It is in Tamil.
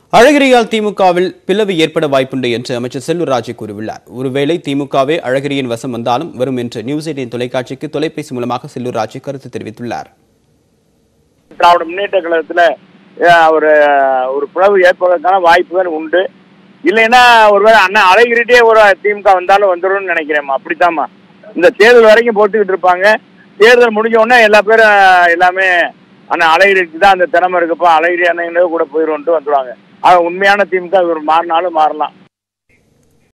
அழகிரியால் திமுகவில் பிளவு ஏற்பட வாய்ப்புண்டு என்று அமைச்சர் செல்லூர் ராஜு கூறியுள்ளார் ஒருவேளை திமுகவே அழகிரியின் வசம் வந்தாலும் வரும் என்று நியூஸ் எயிட்டின் தொலைக்காட்சிக்கு தொலைபேசி மூலமாக செல்லூர் ராஜு கருத்து தெரிவித்துள்ளார் திராவிட முன்னேற்ற கழகத்துல அஹ், ஒரு ஒரு பிளவு ஏற்படுவதற்கான வாய்ப்புகள் உண்டு இல்லைன்னா ஒருவேளை அண்ணன் அழகிரிட்டே ஒரு திமுக வந்தாலும் வந்துடும்னு நினைக்கிறேம்மா அப்படித்தாம்மா இந்த தேர்தல் வரைக்கும் போட்டுக்கிட்டு இருப்பாங்க தேர்தல் முடிஞ்ச உடனே எல்லா பேரும் அஹ், எல்லாமே அண்ணன் அழகிரிக்கு தான் அந்த திறமை இருக்குப்பா அழகிரி அண்ணன் கூட போயிடுவோன்ட்டு வந்துடுவாங்க ஆக உண்மையான திமுக இவர் மாறினாலும் மாறலாம்